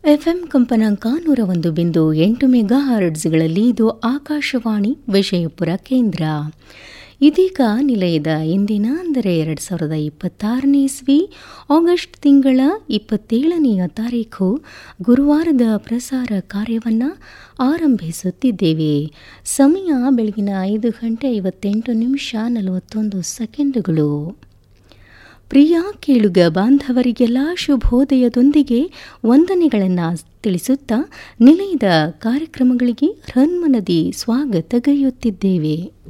FM ಕಂಪನಾಂಕ ನೂರ ಒಂದು ಬಿಂದು ಎಂಟು ಮೆಗಾ ಹರ್ಡ್ಸ್ಗಳಲ್ಲಿ ಇದು ಆಕಾಶವಾಣಿ ವಿಜಯಪುರ ಕೇಂದ್ರ ಇದೀಗ ನಿಲಯದ ಇಂದಿನ ಅಂದರೆ ಎರಡು ಸಾವಿರದ ಇಪ್ಪತ್ತಾರನೇ ಇಸ್ವಿ ಆಗಸ್ಟ್ ತಿಂಗಳ ಇಪ್ಪತ್ತೇಳನೆಯ ತಾರೀಖು ಗುರುವಾರದ ಪ್ರಸಾರ ಕಾರ್ಯವನ್ನು ಆರಂಭಿಸುತ್ತಿದ್ದೇವೆ ಸಮಯ ಬೆಳಗಿನ ಐದು ಗಂಟೆ ಐವತ್ತೆಂಟು ನಿಮಿಷ ನಲವತ್ತೊಂದು ಸೆಕೆಂಡುಗಳು ಪ್ರಿಯ ಕೇಳುಗ ಬಾಂಧವರಿಗೆಲ್ಲ ಶುಭೋದಯದೊಂದಿಗೆ ವಂದನೆಗಳನ್ನು ತಿಳಿಸುತ್ತಾ ನಿಲಯದ ಕಾರ್ಯಕ್ರಮಗಳಿಗೆ ಹೃನ್ಮನದಿ ಸ್ವಾಗತಗೈಯುತ್ತಿದ್ದೇವೆ